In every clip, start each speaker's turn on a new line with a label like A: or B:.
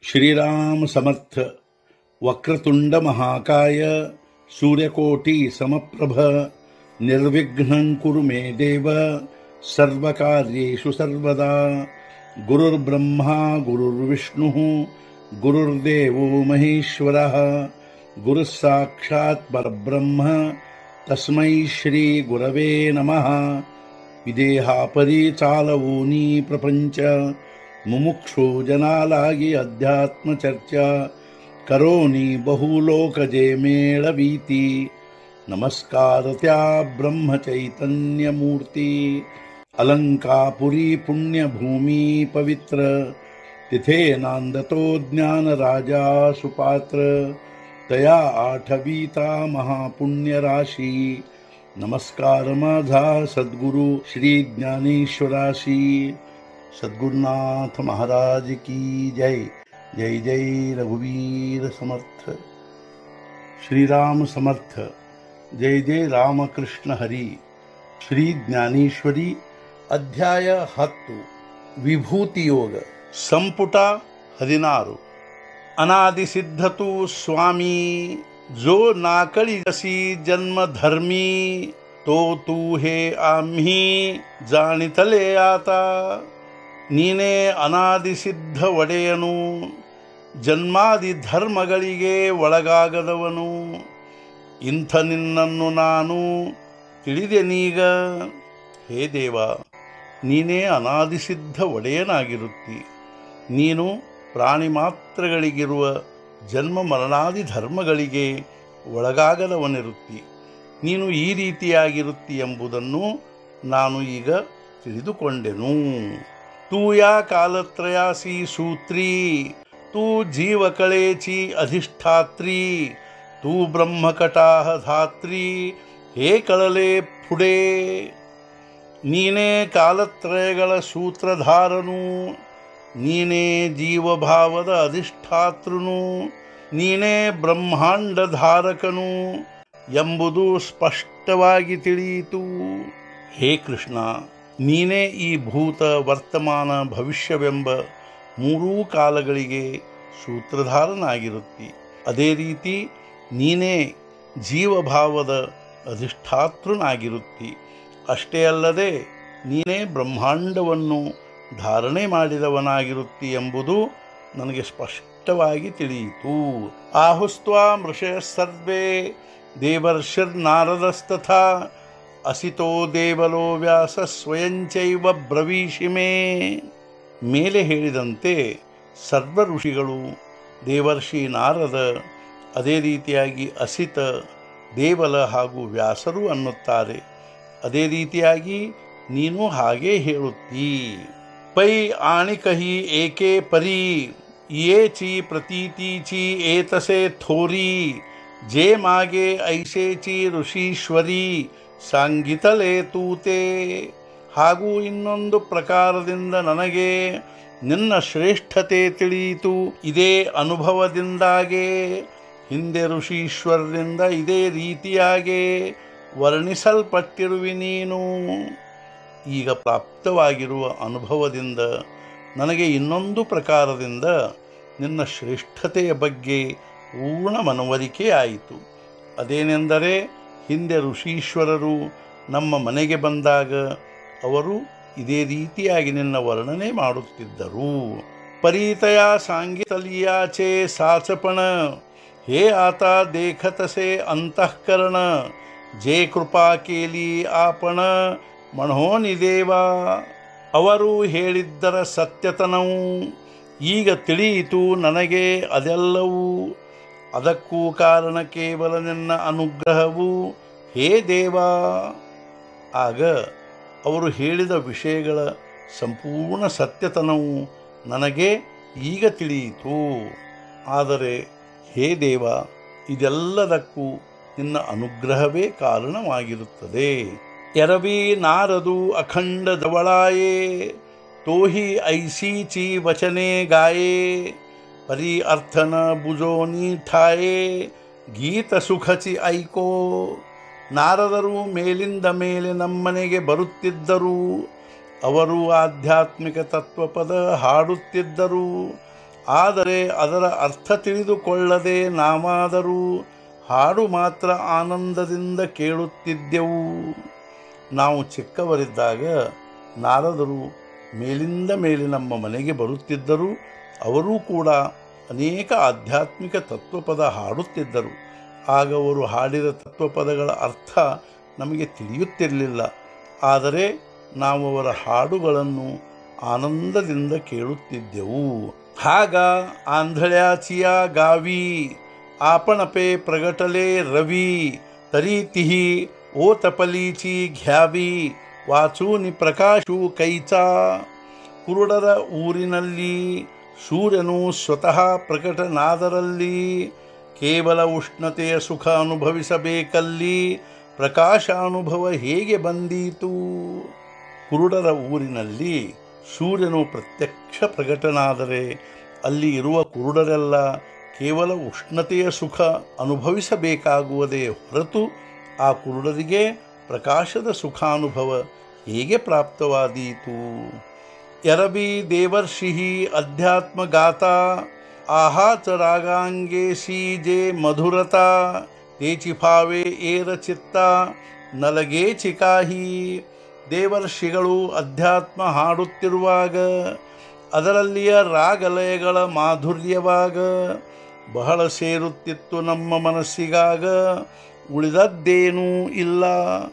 A: श्रीराम समर्थ वक्रतुंड महाकाय सूर्यकोटि समप्रभ निर्विघ्नं कुरु मे देव सर्वकार्येषु सर्वदा गुरुर्ब्रह्मा गुरुर्विष्णुः गुरुर्देवो महेश्वरः गुरुः साक्षात् परब्रह्म तस्मै श्रीगुरवे नमः ವಿದೇಹಾಪರಿ ಚಾಲವೂನಿ ಪ್ರಪಂಚ ಮುಮುಕ್ಷು ಜನಾಲಾಗಿ ಅಧ್ಯಾತ್ಮ ಚರ್ಚಾ ಕರೋನಿ ಬಹುಲೋಕಜೆ ಮೇಳವೀತಿ ನಮಸ್ಕಾರತ್ಯಾ ಬ್ರಹ್ಮ ಚೈತನ್ಯ ಮೂರ್ತಿ ಅಲಂಕಾಪುರಿ ಪುಣ್ಯ ಭೂಮಿ ಪವಿತ್ರ तिथे नांदतो ज्ञान राजा सुपात्र तया आठवीता महापुण्य राशी नमस्कार माझा सद्गुरु श्री ज्ञानेश्वराशी सद्गुरुनाथ महाराज की जय जय जय रघुवीर समर्थ श्रीराम समर्थ जय जय ರಾಮಕೃಷ್ಣ ಹರಿ ಶ್ರೀ ಜ್ಞಾನೇಶ್ವರಿ ಅಧ್ಯಾಯ ಹತ್ತು ವಿಭೂತಿ ಯೋಗ ಸಂಪುಟ ಹದಿನಾರು ಅನಾದಿ ಸಿದ್ಧತು ಸ್ವಾಮಿ जो नाकळी जशी जन्म धर्मी तो तू हे आम्ही जाणितले आता ನೀನೇ ಅನಾದಿ ಸಿದ್ಧ ಒಡೆಯನು ಜನ್ಮಾದಿ ಧರ್ಮಗಳಿಗೆ ಒಳಗಾಗದವನು ಇಂಥ ನಿನ್ನನ್ನು ನಾನು ತಿಳಿದೆನೀಗ ಹೇ ದೇವ ನೀನೇ ಅನಾದಿಸಿದ್ಧ ಒಡೆಯನಾಗಿರುತ್ತಿ ನೀನು ಪ್ರಾಣಿ ಮಾತ್ರಗಳಿಗಿರುವ ಜನ್ಮ ಮರಣಾದಿ ಧರ್ಮಗಳಿಗೆ ಒಳಗಾಗದವನಿರುತ್ತಿ ನೀನು ಈ ರೀತಿಯಾಗಿರುತ್ತಿ ಎಂಬುದನ್ನು ನಾನು ಈಗ ತಿಳಿದುಕೊಂಡೆನು ತೂಯಾ ಕಾಲತ್ರಯಾಸಿ ಸೂತ್ರಿ ತೂ ಜೀವಕಳೇಚಿ ಅಧಿಷ್ಠಾತ್ರಿ ತೂ ಬ್ರಹ್ಮಕಟಾಹ ಧಾತ್ರಿ ಹೇ ಕಳಲೆ ಪುಡೇ ನೀನೇ ಕಾಲತ್ರಯಗಳ ಸೂತ್ರಧಾರನು ನೀನೇ ಜೀವಭಾವದ ಅಧಿಷ್ಠಾತೃನು ನೀನೇ ಬ್ರಹ್ಮಾಂಡ ಧಾರಕನು ಎಂಬುದು ಸ್ಪಷ್ಟವಾಗಿ ತಿಳಿಯಿತು ಹೇ ಕೃಷ್ಣ ನೀನೇ ಈ ಭೂತ ವರ್ತಮಾನ ಭವಿಷ್ಯವೆಂಬ ಮೂರೂ ಕಾಲಗಳಿಗೆ ಸೂತ್ರಧಾರನಾಗಿರುತ್ತಿ ಅದೇ ರೀತಿ ನೀನೇ ಜೀವಭಾವದ ಅಧಿಷ್ಠಾತೃನಾಗಿರುತ್ತಿ ಅಷ್ಟೇ ಅಲ್ಲದೆ ನೀನೇ ಬ್ರಹ್ಮಾಂಡವನ್ನು ಧಾರಣೆ ಮಾಡಿದವನಾಗಿರುತ್ತಿ ಎಂಬುದು ನನಗೆ ಸ್ಪಷ್ಟವಾಗಿ ತಿಳಿಯಿತು ಆಹುಸ್ತ್ವಾ ಮೃಷಯ ಸರ್ವೇ ದೇವರ್ಷಿರ್ನಾರದಸ್ತಥಾ ಅಸಿತೋ ದೇವಲೋ ವ್ಯಾಸ ಸ್ವಯಂಚೈವ ಬ್ರವೀಷಿ ಮೇ ಮೇಲೆ ಹೇಳಿದಂತೆ ಸರ್ವ ಋಷಿಗಳು ದೇವರ್ಷಿ ನಾರದ ಅದೇ ರೀತಿಯಾಗಿ ಅಸಿತ ದೇವಲ ಹಾಗೂ ವ್ಯಾಸರು ಅನ್ನುತ್ತಾರೆ ಅದೇ ರೀತಿಯಾಗಿ ನೀನು ಹಾಗೇ ಹೇಳುತ್ತೀ ಪೈ ಆಣಿಕಹಿ ಏಕೆ ಪರಿ ಯೇ ಚಿ ಪ್ರತೀತಿ ಚಿ ಏತಸೆ ಥೋರಿ ಜೇ ಮಾಗೆ ಐಸೆ ಚಿ ಋಷೀಶ್ವರಿ ಸಾಂಗಿತಲೆ ತೂತೆ ಹಾಗೂ ಇನ್ನೊಂದು ಪ್ರಕಾರದಿಂದ ನನಗೆ ನಿನ್ನ ಶ್ರೇಷ್ಠತೆ ತಿಳಿಯಿತು ಇದೇ ಅನುಭವದಿಂದಾಗೆ ಹಿಂದೆ ಋಷೀಶ್ವರರಿಂದ ಇದೇ ರೀತಿಯಾಗೆ ವರ್ಣಿಸಲ್ಪಟ್ಟಿರುವಿ ನೀನು ಈಗ ಪ್ರಾಪ್ತವಾಗಿರುವ ಅನುಭವದಿಂದ ನನಗೆ ಇನ್ನೊಂದು ಪ್ರಕಾರದಿಂದ ನಿನ್ನ ಶ್ರೇಷ್ಠತೆಯ ಬಗ್ಗೆ ಪೂರ್ಣ ಮನವರಿಕೆ ಆಯಿತು ಅದೇನೆಂದರೆ ಹಿಂದೆ ಋಷೀಶ್ವರರು ನಮ್ಮ ಮನೆಗೆ ಬಂದಾಗ ಅವರು ಇದೇ ರೀತಿಯಾಗಿ ನಿನ್ನ ವರ್ಣನೆ ಮಾಡುತ್ತಿದ್ದರು ಪರೀತಯ ಸಾಂಗಿತಲಿಯಾಚೆ ಸಾಚಪಣ ಹೇ ಆತ ದೇಖತಸೆ ಅಂತಃಕರಣ ಜೇ ಕೃಪಾ ಕೇಲಿ ಆಪಣ ಮಣೋನಿದೇವ ಅವರು ಹೇಳಿದ್ದರ ಸತ್ಯತನವು ಈಗ ತಿಳಿಯಿತು ನನಗೆ ಅದೆಲ್ಲವೂ ಅದಕ್ಕೂ ಕಾರಣ ಕೇವಲ ನಿನ್ನ ಅನುಗ್ರಹವು ಹೇ ದೇವ ಆಗ ಅವರು ಹೇಳಿದ ವಿಷಯಗಳ ಸಂಪೂರ್ಣ ಸತ್ಯತನವು ನನಗೆ ಈಗ ತಿಳಿಯಿತು ಆದರೆ ಹೇ ದೇವ ಇದೆಲ್ಲದಕ್ಕೂ ನಿನ್ನ ಅನುಗ್ರಹವೇ ಕಾರಣವಾಗಿರುತ್ತದೆ ಎರವಿ ನಾರದು ಅಖಂಡ ದವಳಾಯೇ ತೋಹಿ ಐಸೀಚಿ ವಚನೆ ಗಾಯೇ ಪರಿ ಅರ್ಥನ ಬುಜೋನಿ ಠಾಯೇ ಗೀತ ಸುಖಚಿ ಐಕೋ ನಾರದರು ಮೇಲಿಂದ ಮೇಲೆ ನಮ್ಮನೆಗೆ ಬರುತ್ತಿದ್ದರು ಅವರು ಆಧ್ಯಾತ್ಮಿಕ ತತ್ವಪದ ಹಾಡುತ್ತಿದ್ದರು ಆದರೆ ಅದರ ಅರ್ಥ ತಿಳಿದುಕೊಳ್ಳದೆ ನಾವಾದರೂ ಹಾಡು ಮಾತ್ರ ಆನಂದದಿಂದ ಕೇಳುತ್ತಿದ್ದೆವು ನಾವು ಚಿಕ್ಕವರಿದ್ದಾಗ ನಾರದರು ಮೇಲಿಂದ ಮೇಲೆ ನಮ್ಮ ಮನೆಗೆ ಬರುತ್ತಿದ್ದರು ಅವರೂ ಕೂಡ ಅನೇಕ ಆಧ್ಯಾತ್ಮಿಕ ತತ್ವಪದ ಹಾಡುತ್ತಿದ್ದರು ಆಗ ಅವರು ಹಾಡಿದ ತತ್ವಪದಗಳ ಅರ್ಥ ನಮಗೆ ತಿಳಿಯುತ್ತಿರಲಿಲ್ಲ ಆದರೆ ನಾವು ಅವರ ಹಾಡುಗಳನ್ನು ಆನಂದದಿಂದ ಕೇಳುತ್ತಿದ್ದೆವು ಹಾಗ ಆಂಧಳ್ಯಾಚಿಯ ಗಾವಿ आपणपे प्रगटले रवी तरीतिही ಓತಪಲೀಚಿ ಘ್ಯಾವಿ ವಾಚೂನಿ ಪ್ರಕಾಶು ಕೈಚಾ ಕುರುಡರ ಊರಿನಲ್ಲಿ ಸೂರ್ಯನು ಸ್ವತಃ ಪ್ರಕಟನಾದರಲ್ಲಿ ಕೇವಲ ಉಷ್ಣತೆಯ ಸುಖ ಅನುಭವಿಸಬೇಕಲ್ಲಿ ಪ್ರಕಾಶಾನುಭವ ಹೇಗೆ ಬಂದೀತು ಕುರುಡರ ಊರಿನಲ್ಲಿ ಸೂರ್ಯನು ಪ್ರತ್ಯಕ್ಷ ಪ್ರಕಟನಾದರೆ ಅಲ್ಲಿ ಇರುವ ಕುರುಡರೆಲ್ಲ ಕೇವಲ ಉಷ್ಣತೆಯ ಸುಖ ಅನುಭವಿಸಬೇಕಾಗುವುದೇ ಹೊರತು ಆ ಕುರುಡರಿಗೆ ಪ್ರಕಾಶದ ಸುಖಾನುಭವ ಹೇಗೆ ಪ್ರಾಪ್ತವಾದೀತು ಎರಬಿ ದೇವರ್ಷಿ ಅಧ್ಯಾತ್ಮ ಗಾತಾ ಆಹಾಚ ರಾಗಾಂಗೆ ಸೀಜೆ ಮಧುರತಾ ತೇಚಿಫಾವೆ ಏರ ಚಿತ್ತ ನಲಗೆ ಚಿಕಾಹಿ ದೇವರ್ಷಿಗಳು ಅಧ್ಯಾತ್ಮ ಹಾಡುತ್ತಿರುವಾಗ ಅದರಲ್ಲಿಯ ರಾಗಲಯಗಳ ಮಾಧುರ್ಯವಾಗ ಬಹಳ ಸೇರುತ್ತಿತ್ತು ನಮ್ಮ ಮನಸ್ಸಿಗಾಗ ಉಳಿದದ್ದೇನೂ ಇಲ್ಲ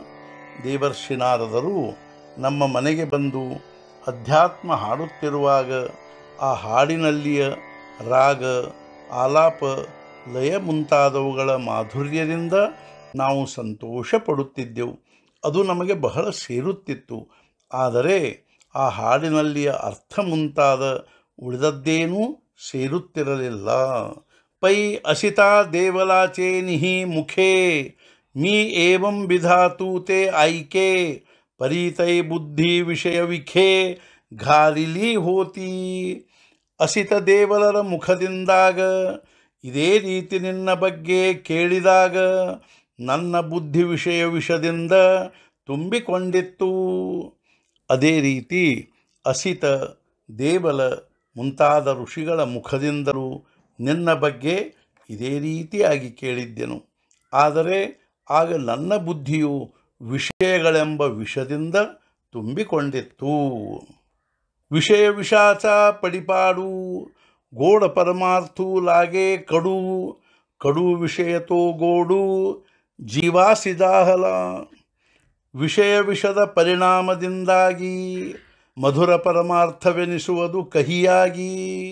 A: ದೇವರ್ಷಿ ನಾರದರು ನಮ್ಮ ಮನೆಗೆ ಬಂದು ಅಧ್ಯಾತ್ಮ ಹಾಡುತ್ತಿರುವಾಗ ಆ ಹಾಡಿನಲ್ಲಿಯ ರಾಗ ಆಲಾಪ ಲಯ ಮುಂತಾದವುಗಳ ಮಾಧುರ್ಯದಿಂದ ನಾವು ಸಂತೋಷ ಪಡುತ್ತಿದ್ದೆವು ಅದು ನಮಗೆ ಬಹಳ ಸೇರುತ್ತಿತ್ತು ಆದರೆ ಆ ಹಾಡಿನಲ್ಲಿಯ ಅರ್ಥ ಮುಂತಾದ ಉಳಿದದ್ದೇನೂ ಸೇರುತ್ತಿರಲಿಲ್ಲ ಪೈ ಅಸಿತಾ ದೇವಲಾಚೆ ನಿಹಿ ಮುಖೇ ಮೀ ಏವಂ ವಿಧಾತು ತೇ ಐಕೆ ಪರೀತೈ ಬುದ್ಧಿ ವಿಷಯ ವಿಖೇ ಘಾರಿಲಿ ಹೋತಿ ಅಸಿತ ದೇವಲರ ಮುಖದಿಂದಾಗ ಇದೇ ರೀತಿ ನಿನ್ನ ಬಗ್ಗೆ ಕೇಳಿದಾಗ ನನ್ನ ಬುದ್ಧಿ ವಿಷಯ ವಿಷದಿಂದ ತುಂಬಿಕೊಂಡಿತ್ತು ಅದೇ ರೀತಿ ಅಸಿತ ದೇವಲ ಮುಂತಾದ ಋಷಿಗಳ ಮುಖದಿಂದಲೂ ನಿನ್ನ ಬಗ್ಗೆ ಇದೇ ರೀತಿಯಾಗಿ ಕೇಳಿದ್ದೆನು ಆದರೆ ಆಗ ನನ್ನ ಬುದ್ಧಿಯು ವಿಷಯಗಳೆಂಬ ವಿಷದಿಂದ ತುಂಬಿಕೊಂಡಿತ್ತು ವಿಷಯ ವಿಷಾಚ ಪಡಿಪಾಡು ಗೋಡ ಪರಮಾರ್ಥು ಲಾಗೆ ಕಡು ಕಡು ವಿಷಯತೋ ಗೋಡು ಜೀವಾಸಿದಾಹಲ ವಿಷಯ ವಿಷದ ಪರಿಣಾಮದಿಂದಾಗಿ ಮಧುರ ಪರಮಾರ್ಥವೆನಿಸುವುದು ಕಹಿಯಾಗಿ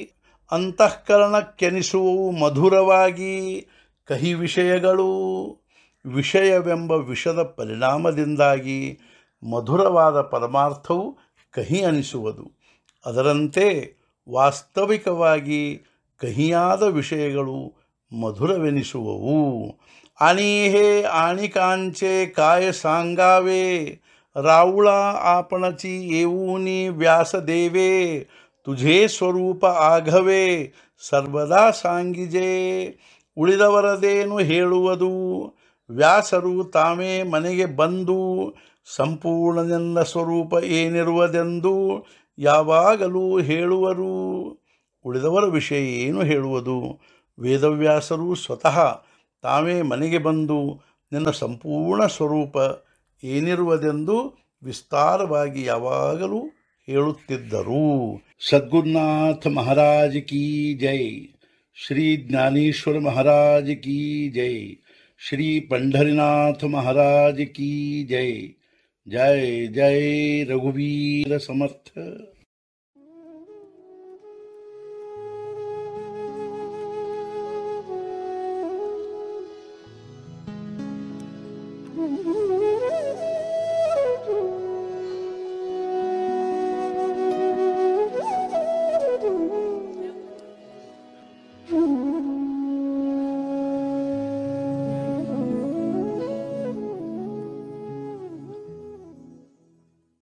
A: ಅಂತಃಕರಣಕ್ಕೆನಿಸುವವು ಮಧುರವಾಗಿ ಕಹಿ ವಿಷಯಗಳು ವಿಷಯವೆಂಬ ವಿಷದ ಪರಿಣಾಮದಿಂದಾಗಿ ಮಧುರವಾದ ಪರಮಾರ್ಥವು ಕಹಿ ಅನಿಸುವುದು ಅದರಂತೆ ವಾಸ್ತವಿಕವಾಗಿ ಕಹಿಯಾದ ವಿಷಯಗಳು ಮಧುರವೆನಿಸುವವು आणीहे आणिकांचे काय सांगावे राऊळा आपणची येऊनी व्यासदेवे तुझे ಸ್ವರೂಪ ಆಘವೆ ಸರ್ವದಾ ಸಾಂಗಿಜೆ ಉಳಿದವರದೇನು ಹೇಳುವುದು ವ್ಯಾಸರು ತಾವೇ ಮನೆಗೆ ಬಂದು ಸಂಪೂರ್ಣ ನನ್ನ ಸ್ವರೂಪ ಏನಿರುವುದೆಂದು ಯಾವಾಗಲೂ ಹೇಳುವರು ಉಳಿದವರ ವಿಷಯ ಏನು ಹೇಳುವುದು ವೇದವ್ಯಾಸರು ಸ್ವತಃ ತಾವೇ ಮನೆಗೆ ಬಂದು ನಿನ್ನ ಸಂಪೂರ್ಣ ಸ್ವರೂಪ ಏನಿರುವುದೆಂದು ವಿಸ್ತಾರವಾಗಿ ಯಾವಾಗಲೂ ಹೇಳುತ್ತಿದ್ದರು ಸದ್ಗುರುನಾಥ ಮಹಾರಾಜ್ ಕಿ ಜೈ ಶ್ರೀ ಜ್ಞಾನೇಶ್ವರ ಮಹಾರಾಜ್ ಕಿ ಜೈ ಶ್ರೀ ಪಂಢರಿನಾಥ ಮಹಾರಾಜ್ ಕಿ ಜೈ ಜೈ ಜೈ ರಘುವೀರ ಸಮರ್ಥ
B: Mm-hmm.